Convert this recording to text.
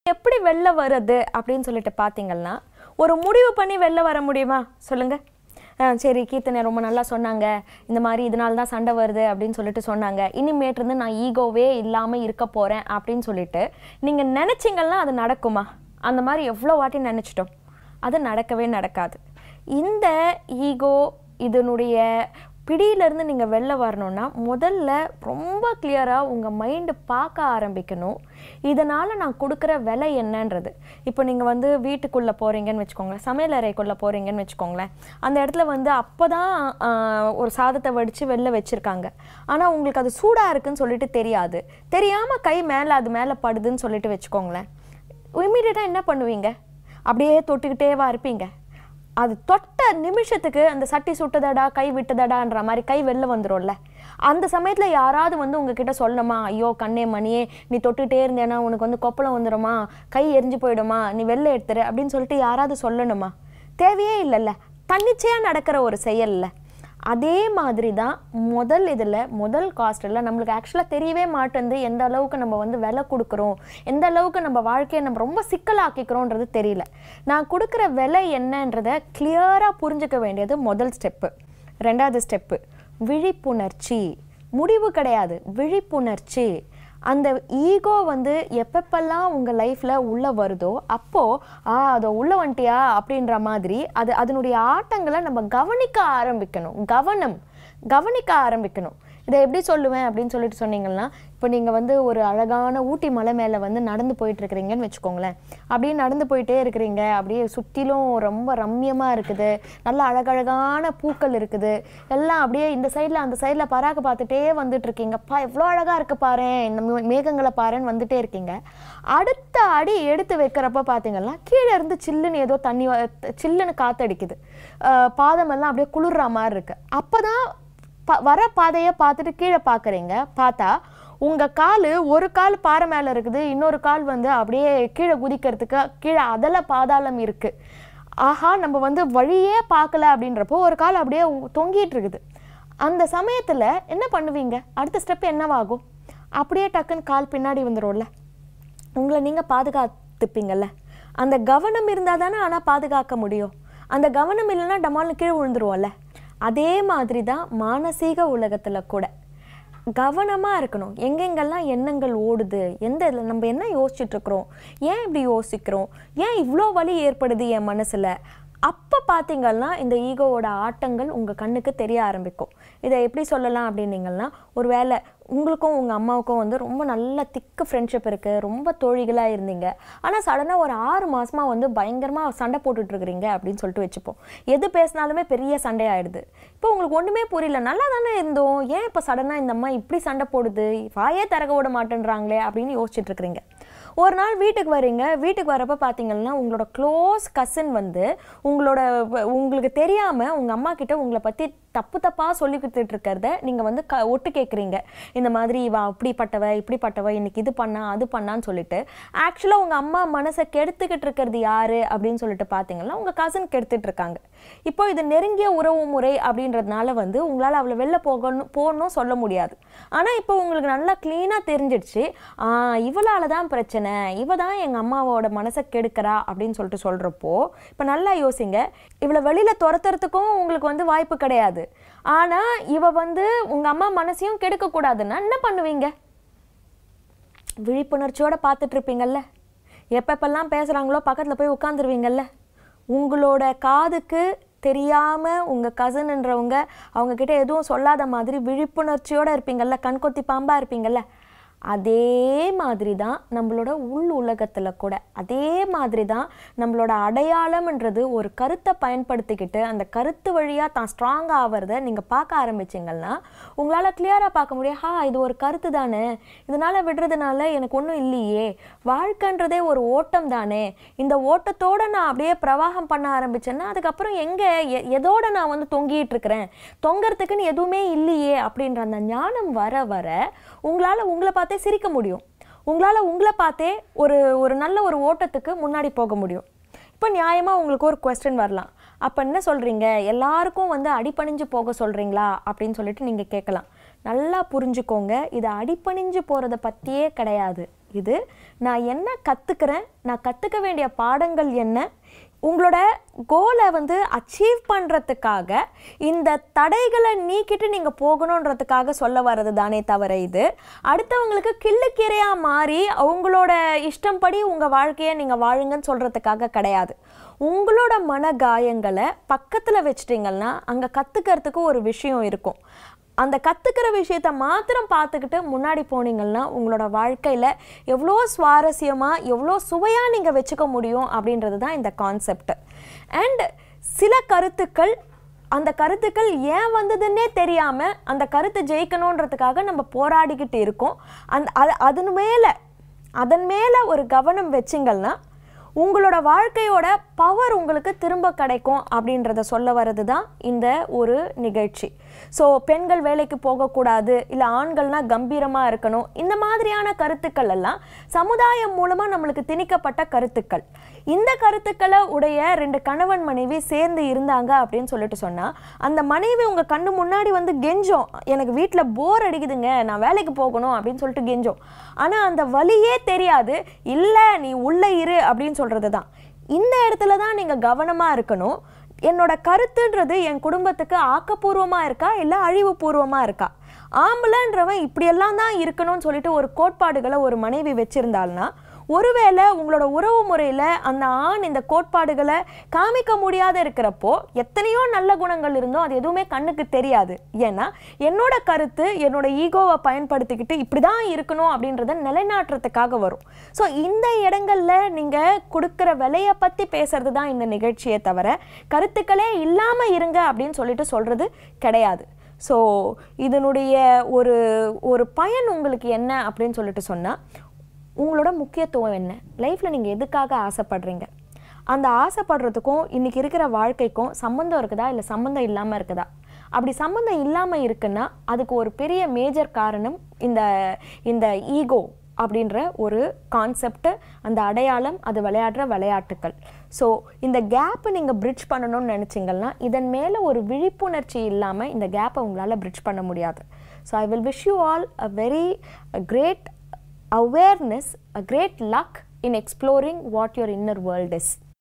எப்படி வெளில வருது அப்படின்னு சொல்லிட்டு பார்த்தீங்கன்னா ஒரு முடிவு பண்ணி வெளில வர முடியுமா சொல்லுங்க ஆ, சரி கீர்த்தனை ரொம்ப நல்லா சொன்னாங்க இந்த மாதிரி இதனால தான் சண்டை வருது அப்படின்னு சொல்லிட்டு சொன்னாங்க இனிமேட்டிருந்து நான் ஈகோவே இல்லாமல் இருக்க போகிறேன் அப்படின்னு சொல்லிட்டு நீங்கள் நினச்சிங்கன்னா அது நடக்குமா அந்த மாதிரி எவ்வளோ வாட்டி நினச்சிட்டோம் அது நடக்கவே நடக்காது இந்த ஈகோ இதனுடைய பிடியிலேருந்து நீங்கள் வெளில வரணும்னா முதல்ல ரொம்ப கிளியராக உங்கள் மைண்டு பார்க்க ஆரம்பிக்கணும் இதனால் நான் கொடுக்குற விலை என்னன்றது இப்போ நீங்கள் வந்து வீட்டுக்குள்ளே போகிறீங்கன்னு வச்சுக்கோங்களேன் சமையல் அறைக்குள்ளே போகிறீங்கன்னு வச்சுக்கோங்களேன் அந்த இடத்துல வந்து அப்போ தான் ஒரு சாதத்தை வடித்து வெளில வச்சுருக்காங்க ஆனால் உங்களுக்கு அது சூடாக இருக்குன்னு சொல்லிட்டு தெரியாது தெரியாமல் கை மேலே அது மேலே படுதுன்னு சொல்லிட்டு வச்சுக்கோங்களேன் இம்மீடியட்டாக என்ன பண்ணுவீங்க அப்படியே தொட்டுக்கிட்டேவா இருப்பீங்க அது தொட்ட நிமிஷத்துக்கு அந்த சட்டி சுட்டுதடா கை விட்டுதடான்ற மாதிரி கை வெளில வந்துரும்ல அந்த சமயத்தில் யாராவது வந்து உங்ககிட்ட சொல்லணுமா ஐயோ கண்ணே மணியே நீ தொட்டுட்டே இருந்தேன்னா உனக்கு வந்து கொப்பளம் வந்துடுமா கை எரிஞ்சு போயிடுமா நீ வெளில எடுத்துரு அப்படின்னு சொல்லிட்டு யாராவது சொல்லணுமா தேவையே இல்லைல்ல தன்னிச்சையாக நடக்கிற ஒரு செயல்ல அதே மாதிரி தான் முதல் இதில் முதல் காஸ்ட்டில் நம்மளுக்கு ஆக்சுவலாக தெரியவே மாட்டேங்குது எந்த அளவுக்கு நம்ம வந்து விலை கொடுக்குறோம் எந்த அளவுக்கு நம்ம வாழ்க்கையை நம்ம ரொம்ப சிக்கலாக்கிக்கிறோன்றது தெரியல நான் கொடுக்குற விலை என்னன்றதை கிளியராக புரிஞ்சுக்க வேண்டியது முதல் ஸ்டெப்பு ரெண்டாவது ஸ்டெப்பு விழிப்புணர்ச்சி முடிவு கிடையாது விழிப்புணர்ச்சி அந்த ஈகோ வந்து எப்பப்பெல்லாம் உங்கள் லைஃப்பில் உள்ளே வருதோ அப்போது ஆ அதை உள்ளே வந்துட்டியா அப்படின்ற மாதிரி அது அதனுடைய ஆட்டங்களை நம்ம கவனிக்க ஆரம்பிக்கணும் கவனம் கவனிக்க ஆரம்பிக்கணும் இதை எப்படி சொல்லுவேன் அப்படின்னு சொல்லிட்டு சொன்னீங்கன்னா இப்போ நீங்கள் வந்து ஒரு அழகான ஊட்டி மலை மேலே வந்து நடந்து போயிட்டு இருக்கிறீங்கன்னு வச்சுக்கோங்களேன் அப்படியே நடந்து போயிட்டே இருக்கிறீங்க அப்படியே சுற்றிலும் ரொம்ப ரம்மியமாக இருக்குது நல்ல அழகழகான பூக்கள் இருக்குது எல்லாம் அப்படியே இந்த சைடில் அந்த சைடில் பராக பார்த்துட்டே வந்துட்டு இருக்கீங்க பா எவ்வளோ அழகாக இருக்கு பாரேன் இந்த மே- மேகங்களை பாருன்னு வந்துட்டே இருக்கீங்க அடுத்த அடி எடுத்து வைக்கிறப்ப பார்த்தீங்கன்னா கீழே இருந்து சில்லுன்னு ஏதோ தண்ணி வ- சில்லுன்னு காத்தடிக்குது அஹ் பாதமெல்லாம் அப்படியே குளிர்ற மாதிரி இருக்கு அப்போ தான் ப வர பாதையை பார்த்துட்டு கீழே பார்க்குறீங்க பார்த்தா உங்கள் கால் ஒரு கால் பாறை மேலே இருக்குது இன்னொரு கால் வந்து அப்படியே கீழே குதிக்கிறதுக்கு கீழே அதல பாதாளம் இருக்குது ஆஹா நம்ம வந்து வழியே பார்க்கல அப்படின்றப்போ ஒரு கால் அப்படியே உ- தொங்கிட்டு இருக்குது அந்த சமயத்தில் என்ன பண்ணுவீங்க அடுத்த ஸ்டெப் என்னவாகும் அப்படியே டக்குன்னு கால் பின்னாடி வந்துடும்ல உங்களை நீங்கள் பாதுகாத்துப்பீங்கல்ல அந்த கவனம் இருந்தால் தானே ஆனால் பாதுகாக்க முடியும் அந்த கவனம் இல்லைன்னா டமால்னு கீழே விழுந்துருவோம்ல அதே மாதிரி தான் மானசீக உலகத்தில் கூட கவனமாக இருக்கணும் எங்கெங்கெல்லாம் எண்ணங்கள் ஓடுது எந்த இதில் நம்ம என்ன யோசிச்சுட்டு இருக்கிறோம் ஏன் இப்படி யோசிக்கிறோம் ஏன் இவ்வளோ வலி ஏற்படுது என் மனசில் அப்போ பார்த்தீங்கன்னா இந்த ஈகோவோட ஆட்டங்கள் உங்கள் கண்ணுக்கு தெரிய ஆரம்பிக்கும் இதை எப்படி சொல்லலாம் அப்படின்னீங்கன்னா ஒரு வேளை உங்களுக்கும் உங்கள் அம்மாவுக்கும் வந்து ரொம்ப நல்ல திக்கு ஃப்ரெண்ட்ஷிப் இருக்குது ரொம்ப தோழிகளாக இருந்தீங்க ஆனால் சடனாக ஒரு ஆறு மாசமாக வந்து பயங்கரமாக சண்டை போட்டுட்டு இருக்கிறீங்க அப்படின்னு சொல்லிட்டு வச்சுப்போம் எது பேசினாலுமே பெரிய சண்டை ஆயிடுது இப்போ உங்களுக்கு ஒன்றுமே புரியல நல்லா தானே இருந்தோம் ஏன் இப்போ சடனாக இந்த அம்மா இப்படி சண்டை போடுது வாயே திறக்க விட மாட்டேன்றாங்களே அப்படின்னு யோசிச்சுட்டு இருக்கிறீங்க ஒரு நாள் வீட்டுக்கு வரீங்க வீட்டுக்கு வரப்ப பார்த்தீங்கன்னா உங்களோட க்ளோஸ் கசின் வந்து உங்களோட வ- உங்களுக்கு தெரியாமல் உங்கள் அம்மா கிட்ட உங்களை பற்றி தப்பு தப்பாக சொல்லி கொடுத்துட்டு இருக்கிறத நீங்கள் வந்து க ஒட்டு கேட்குறீங்க இந்த மாதிரி இவ அப்படிப்பட்டவ இப்படிப்பட்டவ இன்னைக்கு இது பண்ணா அது பண்ணான்னு சொல்லிட்டு ஆக்சுவலாக உங்கள் அம்மா மனசை கெடுத்துக்கிட்டு இருக்கிறது யாரு அப்படின்னு சொல்லிட்டு பார்த்தீங்கன்னா உங்கள் கசின் கெடுத்துட்டு இருக்காங்க இப்போ இது நெருங்கிய உறவு முறை அப்படின்றதுனால வந்து உங்களால் அவளை வெளில போகணும் போகணும் சொல்ல முடியாது ஆனால் இப்போ உங்களுக்கு நல்லா க்ளீனாக தெரிஞ்சிடுச்சு ஆ, இவளால தான் பிரச்சனை இவ தான் எங்கள் அம்மாவோட மனசை கெடுக்கிறா அப்படின்னு சொல்லிட்டு சொல்கிறப்போ இப்போ நல்லா யோசிங்க இவளை வெளியில் துரத்துறதுக்கும் உங்களுக்கு வந்து வாய்ப்பு கிடையாது ஆனால் இவ வந்து உங்கள் அம்மா மனசையும் கெடுக்கக்கூடாதுன்னா என்ன பண்ணுவீங்க விழிப்புணர்ச்சியோட பார்த்துட்டு இருப்பீங்கல்ல எப்பப்பெல்லாம் பேசுகிறாங்களோ பக்கத்தில் போய் உட்காந்துருவீங்கல்ல உங்களோட காதுக்கு தெரியாமல் உங்கள் கசன்ன்றவங்க அவங்கக்கிட்ட எதுவும் சொல்லாத மாதிரி விழிப்புணர்ச்சியோடு இருப்பீங்கல்ல கண்கொத்தி பாம்பாக இருப்பீங்கல்ல அதே மாதிரி தான் நம்மளோட உள் உலகத்தில் கூட அதே மாதிரி தான் நம்மளோட அடையாளம்ன்றது ஒரு கருத்தை பயன்படுத்திக்கிட்டு அந்த கருத்து வழியாக தான் ஸ்ட்ராங் ஆகிறத நீங்கள் பார்க்க ஆரம்பிச்சிங்கன்னா உங்களால் கிளியராக பார்க்க முடியும் ஹா இது ஒரு கருத்து தானே இதனால் விடுறதுனால எனக்கு ஒன்றும் இல்லையே வாழ்க்கைன்றதே ஒரு ஓட்டம் தானே இந்த ஓட்டத்தோட நான் அப்படியே பிரவாகம் பண்ண ஆரம்பிச்சேன்னா அதுக்கப்புறம் எங்கே எதோட நான் வந்து தொங்கிட்டு இருக்கிறேன் தொங்கறதுக்குன்னு எதுவுமே இல்லையே அப்படின்ற அந்த ஞானம் வர வர உங்களால் உங்களை பார்த்தே சிரிக்க முடியும் உங்களால் உங்களை பார்த்தே ஒரு ஒரு நல்ல ஒரு ஓட்டத்துக்கு முன்னாடி போக முடியும் இப்போ நியாயமாக உங்களுக்கு ஒரு கொஸ்டின் வரலாம் அப்போ என்ன சொல்கிறீங்க எல்லாருக்கும் வந்து அடிபணிஞ்சு போக சொல்கிறீங்களா அப்படின்னு சொல்லிட்டு நீங்கள் கேட்கலாம் நல்லா புரிஞ்சுக்கோங்க இது அடிபணிஞ்சு போகிறத பற்றியே கிடையாது இது நான் என்ன கற்றுக்கிறேன் நான் கற்றுக்க வேண்டிய பாடங்கள் என்ன உங்களோட கோலை வந்து அச்சீவ் பண்ணுறதுக்காக இந்த தடைகளை நீக்கிட்டு நீங்கள் போகணுன்றதுக்காக சொல்ல வர்றது தானே தவிர இது அடுத்தவங்களுக்கு கிள்ளுக்கீரையாக மாறி அவங்களோட இஷ்டம்படி உங்கள் வாழ்க்கையை நீங்கள் வாழுங்கன்னு சொல்கிறதுக்காக கிடையாது உங்களோட மன காயங்களை பக்கத்தில் வச்சிட்டிங்கன்னா அங்கே கற்றுக்கிறதுக்கு ஒரு விஷயம் இருக்கும் அந்த கற்றுக்கிற விஷயத்த மாத்திரம் பார்த்துக்கிட்டு முன்னாடி போனீங்கன்னா உங்களோட வாழ்க்கையில் எவ்வளோ சுவாரஸ்யமாக எவ்வளோ சுவையாக நீங்கள் வச்சுக்க முடியும் அப்படின்றது தான் இந்த கான்செப்ட் அண்ட் சில கருத்துக்கள் அந்த கருத்துக்கள் ஏன் வந்ததுன்னே தெரியாமல் அந்த கருத்தை ஜெயிக்கணுன்றதுக்காக நம்ம போராடிக்கிட்டு இருக்கோம் அந்த அது அதன் மேலே அதன் மேலே ஒரு கவனம் வச்சிங்கன்னா உங்களோட வாழ்க்கையோட பவர் உங்களுக்கு திரும்ப கிடைக்கும் அப்படின்றத சொல்ல வர்றது தான் இந்த ஒரு நிகழ்ச்சி ஸோ பெண்கள் வேலைக்கு போகக்கூடாது இல்லை ஆண்கள்னா கம்பீரமாக இருக்கணும் இந்த மாதிரியான கருத்துக்கள் எல்லாம் சமுதாயம் மூலமாக நம்மளுக்கு திணிக்கப்பட்ட கருத்துக்கள் இந்த கருத்துக்களை உடைய ரெண்டு கணவன் மனைவி சேர்ந்து இருந்தாங்க அப்படின்னு சொல்லிட்டு சொன்னால் அந்த மனைவி உங்கள் கண்ணு முன்னாடி வந்து கெஞ்சோம் எனக்கு வீட்டில் போர் அடிக்குதுங்க நான் வேலைக்கு போகணும் அப்படின்னு சொல்லிட்டு கெஞ்சோம் ஆனால் அந்த வழியே தெரியாது இல்லை நீ உள்ளே இரு அப்படின்னு சொல்கிறது தான் இந்த இடத்துல தான் நீங்கள் கவனமாக இருக்கணும் என்னோட கருத்துன்றது என் குடும்பத்துக்கு ஆக்கப்பூர்வமாக இருக்கா இல்லை அழிவுபூர்வமாக இருக்கா ஆம்பளைன்றவன் இப்படியெல்லாம் தான் இருக்கணும்னு சொல்லிட்டு ஒரு கோட்பாடுகளை ஒரு மனைவி வச்சிருந்தாள்னா ஒருவேளை உங்களோட உறவு முறையில் அந்த ஆண் இந்த கோட்பாடுகளை காமிக்க முடியாத இருக்கிறப்போ எத்தனையோ நல்ல குணங்கள் இருந்தோ அது எதுவுமே கண்ணுக்கு தெரியாது ஏன்னா என்னோட கருத்து என்னோட ஈகோவை பயன்படுத்திக்கிட்டு இப்படி தான் இருக்கணும் அப்படின்றத நிலைநாட்டுறதுக்காக வரும் ஸோ இந்த இடங்களில் நீங்கள் கொடுக்குற விலையை பற்றி பேசுறது தான் இந்த நிகழ்ச்சியை தவிர கருத்துக்களே இல்லாமல் இருங்க அப்படின்னு சொல்லிட்டு சொல்கிறது கிடையாது ஸோ இதனுடைய ஒரு ஒரு பயன் உங்களுக்கு என்ன அப்படின்னு சொல்லிட்டு சொன்னால் உங்களோட முக்கியத்துவம் என்ன லைஃப்பில் நீங்கள் எதுக்காக ஆசைப்படுறீங்க அந்த ஆசைப்படுறதுக்கும் இன்றைக்கி இருக்கிற வாழ்க்கைக்கும் சம்மந்தம் இருக்குதா இல்லை சம்மந்தம் இல்லாமல் இருக்குதா அப்படி சம்மந்தம் இல்லாமல் இருக்குன்னா அதுக்கு ஒரு பெரிய மேஜர் காரணம் இந்த இந்த ஈகோ அப்படின்ற ஒரு கான்செப்ட் அந்த அடையாளம் அது விளையாடுற விளையாட்டுக்கள் ஸோ இந்த கேப்பை நீங்கள் பிரிட்ஜ் பண்ணணும்னு நினச்சிங்கன்னா இதன் மேலே ஒரு விழிப்புணர்ச்சி இல்லாமல் இந்த கேப்பை உங்களால் பிரிட்ஜ் பண்ண முடியாது so I will wish you all a very great awareness, a great luck in exploring what your inner world is.